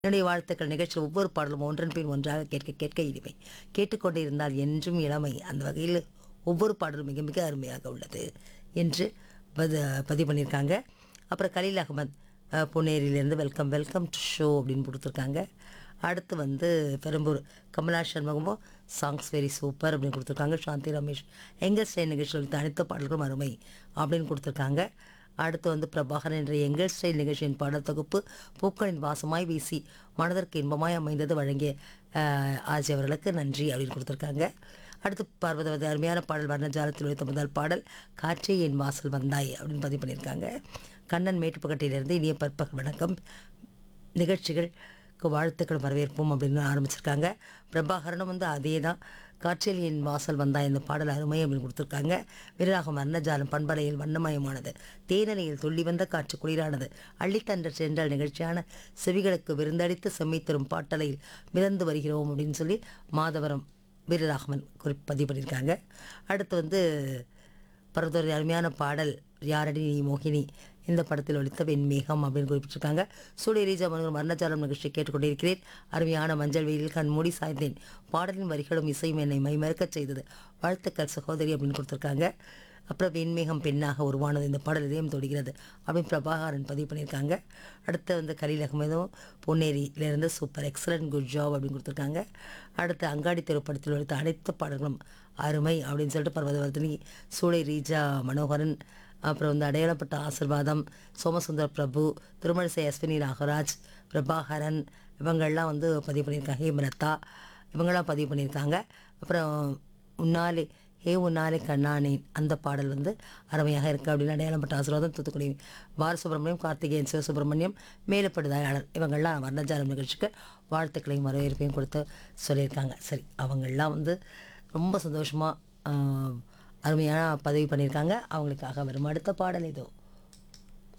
என்னுடைய வாழ்த்துக்கள் நிகழ்ச்சியில் ஒவ்வொரு பாடலும் ஒன்றன் பின் ஒன்றாக கேட்க கேட்க இனிமை கேட்டுக்கொண்டே இருந்தால் என்றும் இளமை அந்த வகையில் ஒவ்வொரு பாடலும் மிக மிக அருமையாக உள்ளது என்று பத பதிவு பண்ணியிருக்காங்க அப்புறம் கலீல் அகமத் அஹ், பொன்னேரியிலேருந்து வெல்கம் வெல்கம் டு ஷோ அப்படின்னு கொடுத்துருக்காங்க அடுத்து வந்து பெரம்பூர் கமலா சண்முகமோ சாங்ஸ் வெரி சூப்பர் அப்படின்னு கொடுத்துருக்காங்க சாந்தி ரமேஷ் எங்கள் ஸ்டே நிகழ்ச்சியில் வைத்த அனைத்து பாடல்களும் அருமை அப்படின்னு கொடுத்துருக்காங்க அடுத்து வந்து பிரபாகரன் என்ற எங்கள் ஸ்டைல் நிகழ்ச்சியின் பாடல் தொகுப்பு பூக்களின் வாசமாய் வீசி மனதிற்கு இன்பமாய் அமைந்தது வழங்கிய ஆஹ், ஆஜி அவர்களுக்கு நன்றி அப்படின்னு கொடுத்துருக்காங்க அடுத்து பார்வதவது அருமையான பாடல் வர்ணஜாலத்தில் உழைத்த முதல் பாடல் காற்றே என் வாசல் வந்தாய் அப்படின்னு பதிவு பண்ணியிருக்காங்க கண்ணன் மேட்டுப்பக்கட்டியிலிருந்து இனிய பற்பகல் வணக்கம் நிகழ்ச்சிகளுக்கு வாழ்த்துக்கள் வரவேற்போம் அப்படின்னு ஆரம்பிச்சிருக்காங்க பிரபாகரனும் வந்து அதே தான் காற்றில் என் வாசல் வந்தா இந்த பாடல் அருமை அப்படின்னு கொடுத்துருக்காங்க வீரராகம் வர்ணஜாலம் பண்பலையில் வண்ணமயமானது தேனலையில் துள்ளி வந்த காற்று குளிரானது அள்ளித்தன்ற சென்றால் நிகழ்ச்சியான செவிகளுக்கு விருந்தளித்து செம்மை தரும் பாட்டலையில் மிதந்து வருகிறோம் அப்படின்னு சொல்லி மாதவரம் வீரராகவன் குறி பதிவு பண்ணியிருக்காங்க அடுத்து வந்து பரவத்தோர் அருமையான பாடல் யாரடி நீ மோகினி இந்த படத்தில் ஒழித்த வெண்மேகம் அப்படின்னு குறிப்பிட்டிருக்காங்க சூரிய ரீஜா மனோகர் மரணச்சாரம் நிகழ்ச்சி கேட்டுக்கொண்டிருக்கிறேன் அருமையான மஞ்சள் வெயிலில் கண் மூடி சாய்ந்தேன் பாடலின் வரிகளும் இசையும் என்னை மைமறக்கச் செய்தது வாழ்த்துக்கள் சகோதரி அப்படின்னு கொடுத்துருக்காங்க அப்புறம் வெண்மேகம் பெண்ணாக உருவானது இந்த பாடல் இதயம் தொடுகிறது அப்படின்னு பிரபாகரன் பதிவு பண்ணியிருக்காங்க அடுத்து வந்து கலீல் அகமதும் பொன்னேரியிலேருந்து சூப்பர் எக்ஸலன்ட் குட் ஜாப் அப்படின்னு கொடுத்துருக்காங்க அடுத்து அங்காடி திரைப்படத்தில் உழைத்த அனைத்து பாடல்களும் அருமை அப்படின்னு சொல்லிட்டு பர்வதவர்தினி சூளை ரீஜா மனோகரன் அப்புறம் வந்து அடையாளப்பட்ட ஆசிர்வாதம் சோமசுந்தர பிரபு திருமணிசை அஸ்வினி நாகராஜ் பிரபாகரன் இவங்கள்லாம் வந்து பதிவு பண்ணியிருக்காங்க ஹேமலதா இவங்கெல்லாம் பதிவு பண்ணியிருக்காங்க அப்புறம் உன்னாலே ஹே உன்னாலே கண்ணானேன் அந்த பாடல் வந்து அருமையாக இருக்குது அப்படின்னு அடையாளப்பட்ட ஆசீர்வாதம் தூத்துக்குடி பாலசுப்ரமணியம் கார்த்திகேயன் சிவசுப்ரமணியம் மேலப்படுதாயாளர் இவங்கள்லாம் வர்ணஜாலம் நிகழ்ச்சிக்கு வாழ்த்துக்களையும் வரவேற்பையும் கொடுத்து சொல்லியிருக்காங்க சரி அவங்கெல்லாம் வந்து ரொம்ப சந்தோஷமாக அருமையான பதிவு பண்ணியிருக்காங்க அவங்களுக்காக வரும் அடுத்த பாடல் இதோ